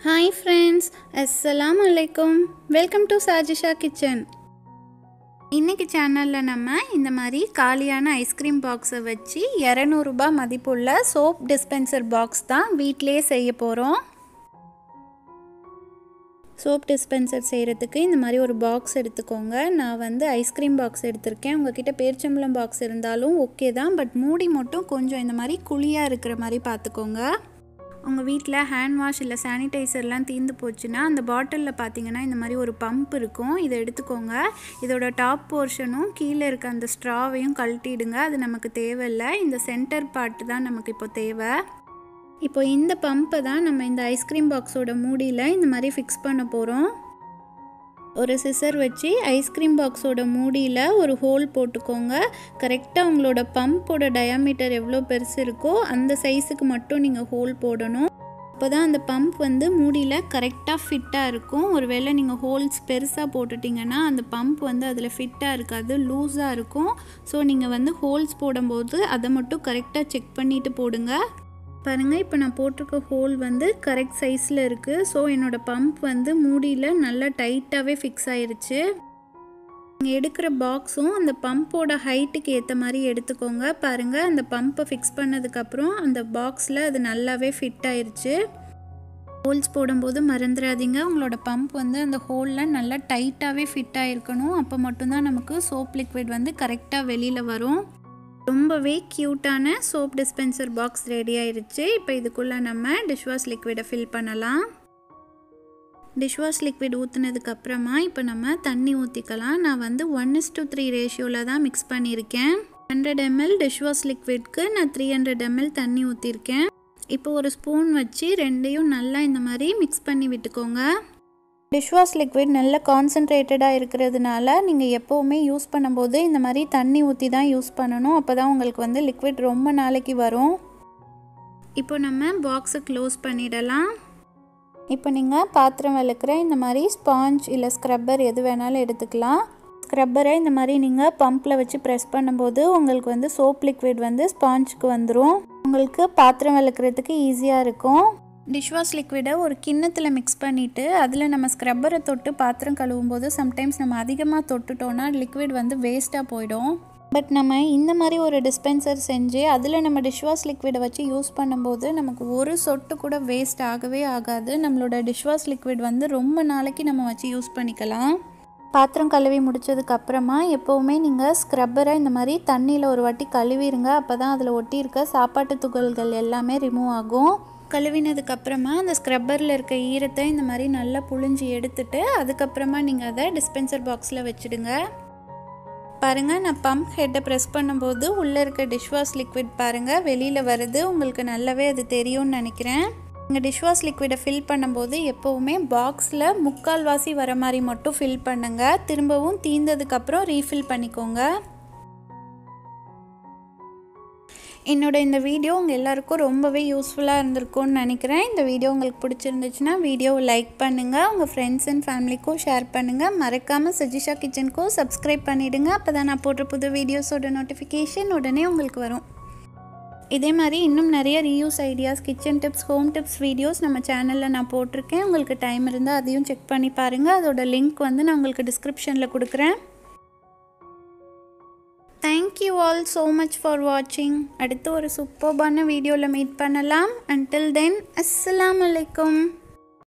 hi friends அஸ்ஸலாமு அலைக்கும் welcome to Sajisha kitchen இன்றைக்கி சேனலில் நம்ம இந்த மாதிரி காலியான ஐஸ்கிரீம் பாக்ஸை வச்சு இரநூறுபா மதிப்புள்ள சோப் டிஸ்பென்சர் பாக்ஸ் தான் வீட்டிலே செய்ய போகிறோம் சோப் டிஸ்பென்சர் செய்கிறதுக்கு இந்த மாதிரி ஒரு பாக்ஸ் எடுத்துக்கோங்க நான் வந்து ஐஸ்கிரீம் பாக்ஸ் எடுத்திருக்கேன் உங்ககிட்ட பேரிச்சம்பழம் பாக்ஸ் இருந்தாலும் ஓகே தான் பட் மூடி மட்டும் கொஞ்சம் இந்த மாதிரி குழியாக இருக்கிற மாதிரி பார்த்துக்கோங்க உங்கள் வீட்டில் ஹேண்ட் வாஷ் இல்லை சானிடைசர்லாம் தீர்ந்து போச்சுன்னா அந்த பாட்டிலில் பார்த்தீங்கன்னா இந்த மாதிரி ஒரு பம்ப் இருக்கும் இதை எடுத்துக்கோங்க இதோட டாப் போர்ஷனும் கீழே இருக்க அந்த ஸ்ட்ராவையும் கழட்டிடுங்க அது நமக்கு தேவையில்லை இந்த சென்டர் பார்ட் தான் நமக்கு இப்போ தேவை இப்போ இந்த பம்பை தான் நம்ம இந்த ஐஸ்கிரீம் பாக்ஸோட மூடியில் இந்த மாதிரி ஃபிக்ஸ் பண்ண போகிறோம் ஒரு சிசர் வச்சு ஐஸ்கிரீம் பாக்ஸோட மூடியில் ஒரு ஹோல் போட்டுக்கோங்க கரெக்டாக உங்களோட பம்போட டயாமீட்டர் எவ்வளோ பெருசு இருக்கோ அந்த சைஸுக்கு மட்டும் நீங்கள் ஹோல் போடணும் அப்போ தான் அந்த பம்ப் வந்து மூடியில் கரெக்டாக ஃபிட்டாக இருக்கும் ஒருவேளை நீங்கள் ஹோல்ஸ் பெருசாக போட்டுட்டிங்கன்னா அந்த பம்ப் வந்து அதில் ஃபிட்டாக இருக்காது லூஸாக இருக்கும் ஸோ நீங்கள் வந்து ஹோல்ஸ் போடும்போது அதை மட்டும் கரெக்டாக செக் பண்ணிவிட்டு போடுங்க பாருங்கள் இப்போ நான் போட்டிருக்க ஹோல் வந்து கரெக்ட் சைஸில் இருக்குது ஸோ என்னோடய பம்ப் வந்து மூடியில் நல்லா டைட்டாகவே ஃபிக்ஸ் ஆயிருச்சு நீங்கள் எடுக்கிற பாக்ஸும் அந்த பம்போட ஹைட்டுக்கு ஏற்ற மாதிரி எடுத்துக்கோங்க பாருங்கள் அந்த பம்பை ஃபிக்ஸ் பண்ணதுக்கப்புறம் அந்த பாக்ஸில் அது நல்லாவே ஃபிட் ஆயிருச்சு ஹோல்ஸ் போடும்போது மறந்துடாதீங்க உங்களோட பம்ப் வந்து அந்த ஹோலில் நல்லா டைட்டாகவே ஃபிட் ஆகிருக்கணும் அப்போ மட்டும்தான் நமக்கு சோப் லிக்விட் வந்து கரெக்டாக வெளியில் வரும் ரொம்பவே க்யூட்டான சோப் டிஸ்பென்சர் பாக்ஸ் ரெடி ஆயிருச்சு இப்போ இதுக்குள்ளே நம்ம டிஷ்வாஷ் லிக்விடை ஃபில் பண்ணலாம் டிஷ்வாஷ் லிக்விட் ஊற்றுனதுக்கப்புறமா இப்போ நம்ம தண்ணி ஊற்றிக்கலாம் நான் வந்து ஒன் இஸ் டூ த்ரீ ரேஷியோவில் தான் மிக்ஸ் பண்ணியிருக்கேன் ஹண்ட்ரட் எம்எல் டிஷ்வாஷ் லிக்விட்க்கு நான் த்ரீ ஹண்ட்ரட் எம்எல் தண்ணி ஊற்றிருக்கேன் இப்போ ஒரு ஸ்பூன் வச்சு ரெண்டையும் நல்லா இந்த மாதிரி மிக்ஸ் பண்ணி விட்டுக்கோங்க டிஷ்வாஷ் லிக்விட் நல்ல கான்சன்ட்ரேட்டடாக இருக்கிறதுனால நீங்கள் எப்போவுமே யூஸ் பண்ணும்போது இந்த மாதிரி தண்ணி ஊற்றி தான் யூஸ் பண்ணணும் அப்போ தான் உங்களுக்கு வந்து லிக்விட் ரொம்ப நாளைக்கு வரும் இப்போ நம்ம பாக்ஸை க்ளோஸ் பண்ணிடலாம் இப்போ நீங்கள் பாத்திரம் விளக்குற இந்த மாதிரி ஸ்பாஞ்ச் இல்லை ஸ்க்ரப்பர் எது வேணாலும் எடுத்துக்கலாம் ஸ்க்ரப்பரை இந்த மாதிரி நீங்கள் பம்பில் வச்சு ப்ரெஸ் பண்ணும்போது உங்களுக்கு வந்து சோப் லிக்விட் வந்து ஸ்பாஞ்சுக்கு வந்துடும் உங்களுக்கு பாத்திரம் விளக்குறதுக்கு ஈஸியாக இருக்கும் டிஷ்வாஷ் லிக்விடை ஒரு கிண்ணத்தில் மிக்ஸ் பண்ணிவிட்டு அதில் நம்ம ஸ்க்ரப்பரை தொட்டு பாத்திரம் கழுவும் போது சம்டைம்ஸ் நம்ம அதிகமாக தொட்டுட்டோன்னா லிக்விட் வந்து வேஸ்ட்டாக போயிடும் பட் நம்ம இந்த மாதிரி ஒரு டிஸ்பென்சர் செஞ்சு அதில் நம்ம டிஷ்வாஷ் லிக்விடை வச்சு யூஸ் பண்ணும்போது நமக்கு ஒரு சொட்டு கூட வேஸ்ட் ஆகவே ஆகாது நம்மளோட டிஷ்வாஷ் லிக்விட் வந்து ரொம்ப நாளைக்கு நம்ம வச்சு யூஸ் பண்ணிக்கலாம் பாத்திரம் கழுவி முடிச்சதுக்கப்புறமா எப்போவுமே நீங்கள் ஸ்க்ரப்பரை இந்த மாதிரி தண்ணியில் ஒரு வாட்டி கழுவிடுங்க அப்போ தான் அதில் ஒட்டியிருக்க சாப்பாட்டு துகள்கள் எல்லாமே ரிமூவ் ஆகும் கழுவினதுக்கப்புறமா அந்த ஸ்க்ரப்பரில் இருக்க ஈரத்தை இந்த மாதிரி நல்லா புழிஞ்சி எடுத்துட்டு அதுக்கப்புறமா நீங்கள் அதை டிஸ்பென்சர் பாக்ஸில் வச்சுடுங்க பாருங்கள் நான் பம்ப் ஹெட்டை ப்ரெஸ் பண்ணும்போது உள்ளே இருக்க டிஷ்வாஷ் லிக்விட் பாருங்கள் வெளியில் வருது உங்களுக்கு நல்லாவே அது தெரியும்னு நினைக்கிறேன் நீங்கள் டிஷ்வாஷ் லிக்விடை ஃபில் பண்ணும்போது எப்போவுமே பாக்ஸில் முக்கால்வாசி வர மாதிரி மட்டும் ஃபில் பண்ணுங்கள் திரும்பவும் தீர்ந்ததுக்கப்புறம் ரீஃபில் பண்ணிக்கோங்க என்னோட இந்த வீடியோ உங்கள் எல்லாருக்கும் ரொம்பவே யூஸ்ஃபுல்லாக இருந்திருக்கும்னு நினைக்கிறேன் இந்த வீடியோ உங்களுக்கு பிடிச்சிருந்துச்சுன்னா வீடியோவை லைக் பண்ணுங்கள் உங்கள் ஃப்ரெண்ட்ஸ் அண்ட் ஃபேமிலிக்கும் ஷேர் பண்ணுங்கள் மறக்காமல் சஜிஷா கிச்சனுக்கும் சப்ஸ்கிரைப் பண்ணிவிடுங்க அப்போ தான் நான் போடுற புது வீடியோஸோட நோட்டிஃபிகேஷன் உடனே உங்களுக்கு வரும் இதே மாதிரி இன்னும் நிறைய reuse ideas kitchen tips home tips videos நம்ம சேனலில் நான் போட்டிருக்கேன் உங்களுக்கு டைம் இருந்தால் அதையும் செக் பண்ணி பாருங்கள் அதோட லிங்க் வந்து நான் உங்களுக்கு டிஸ்கிரிப்ஷனில் கொடுக்குறேன் thank you all so much for வாட்சிங் அடுத்து ஒரு சூப்பர்பான வீடியோவில் மீட் பண்ணலாம் அன்டில் தென் அஸ்ஸலாம் வலைக்கம்